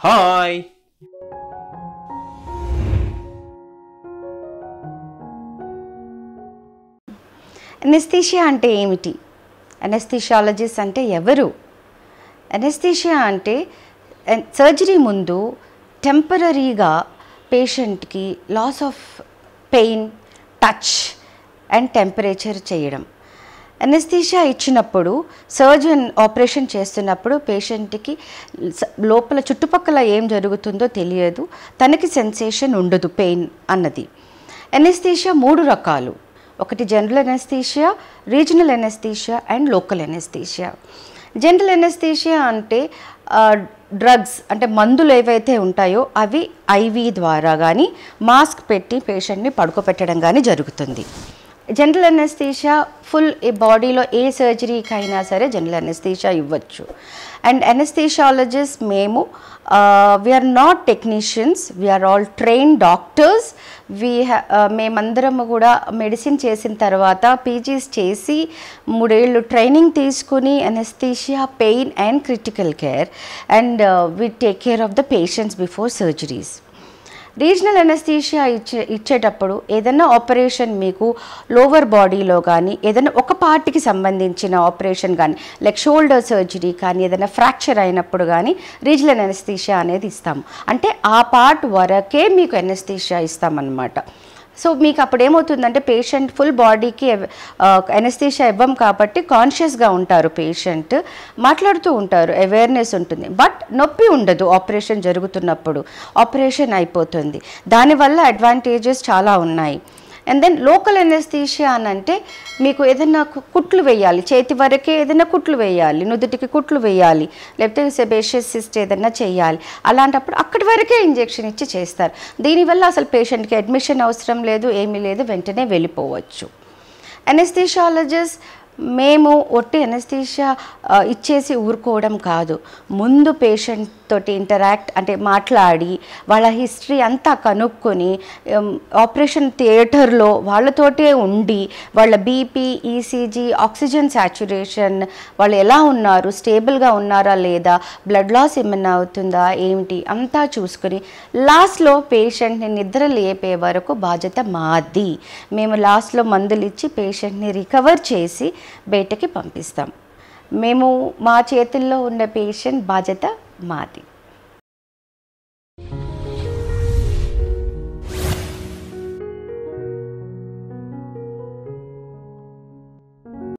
hi anaesthesia అంటే ఏమిటి అనెస్థీషియాలజిస్ట్ అంటే ఎవరు అనెస్థీషియా అంటే సర్జరీ ముందు టెంపరీగా పేషెంట్కి loss of pain touch and temperature చేయడం అనెస్థీషియా ఇచ్చినప్పుడు సర్జన్ ఆపరేషన్ చేస్తున్నప్పుడు పేషెంట్కి స- లోపల చుట్టుపక్కల ఏం జరుగుతుందో తెలియదు తనకి సెన్సేషన్ ఉండదు పెయిన్ అన్నది ఎనెస్థీషియా మూడు రకాలు ఒకటి general anaesthesia regional anaesthesia and local anaesthesia general anaesthesia అంటే డ్రగ్స్ అంటే మందులు ఏవైతే ఉంటాయో అవి ఐవి ద్వారా కానీ మాస్క్ పెట్టి పేషెంట్ని పడుకోబెట్టడం కానీ జరుగుతుంది జనరల్ అనెస్థీషియా ఫుల్ ఈ బాడీలో ఏ సర్జరీకి అయినా సరే జనరల్ అనెస్థీషియా ఇవ్వచ్చు అండ్ అనెస్థీషియాలజిస్ట్ మేము we are not technicians we are all train doctors we మేమందరం కూడా మెడిసిన్ చేసిన తర్వాత పీజీస్ చేసి మూడేళ్ళు ట్రైనింగ్ తీసుకుని anaesthesia pain and critical care and we take care of the patients before surgeries regional anaesthesia ఇచ్చే ఇచ్చేటప్పుడు ఏదైనా ఆపరేషన్ మీకు లోవర్ బాడీలో కానీ ఏదైనా ఒక పార్ట్కి సంబంధించిన ఆపరేషన్ కానీ లైక్ షోల్డర్ సర్జరీ కానీ ఏదైనా ఫ్రాక్చర్ అయినప్పుడు కానీ రీజనల్ అనెస్థీషియా అనేది ఇస్తాము అంటే ఆ పార్ట్ వరకే మీకు అనెస్థీషియా ఇస్తామన్నమాట సో మీకు అప్పుడు ఏమవుతుందంటే పేషెంట్ ఫుల్ బాడీకి ఎనస్థీషియా ఇవ్వం కాబట్టి కాన్షియస్గా ఉంటారు పేషెంట్ మాట్లాడుతూ ఉంటారు అవేర్నెస్ ఉంటుంది బట్ నొప్పి ఉండదు ఆపరేషన్ జరుగుతున్నప్పుడు ఆపరేషన్ అయిపోతుంది దానివల్ల అడ్వాంటేజెస్ చాలా ఉన్నాయి అండ్ దెన్ లోకల్ ఎనెస్థీషియా అని అంటే మీకు ఏదైనా కు- కుట్లు వేయాలి చేతి వరకే ఏదైనా కుట్లు వేయాలి నుదుటికి కుట్లు వేయాలి లేకపోతే సెబేషియస్ సిస్ట్ ఏదైనా చేయాలి అలాంటప్పుడు అక్కడి వరకే ఇంజెక్షన్ ఇచ్చి చేస్తారు దీనివల్ల అసలు పేషెంట్కి అడ్మిషన్ అవసరం లేదు ఏమీ లేదు వెంటనే వెళ్ళిపోవచ్చు అనెస్థీషియాలజిస్ట్ మేము ఒట్టి అనెస్థీషియా ఇచ్చేసి ఊరుకోవడం కాదు ముందు పేషెంట్ తోటి ఇంటరాక్ట్ అంటే మాట్లాడి వాళ్ళ హిస్టరీ అంతా కనుక్కొని ఉమ్, ఆపరేషన్ థియేటర్లో వాళ్ళతోటే ఉండి వాళ్ళ బీపీ ఈసీజీ ఆక్సిజన్ సాచురేషన్ వాళ్ళు ఎలా ఉన్నారు స్టేబుల్గా ఉన్నారా లేదా బ్లడ్ లాస్ ఏమన్నా అవుతుందా ఏమిటి అంతా చూసుకుని లాస్ట్లో పేషెంట్ని నిద్ర లేపే వరకు బాధ్యత మాది మేము లాస్ట్లో మందులు ఇచ్చి పేషెంట్ని రికవర్ చేసి బయటకి పంపిస్తాం మేము మా చేతుల్లో ఉన్న పేషెంట్ బాధ్యత మాది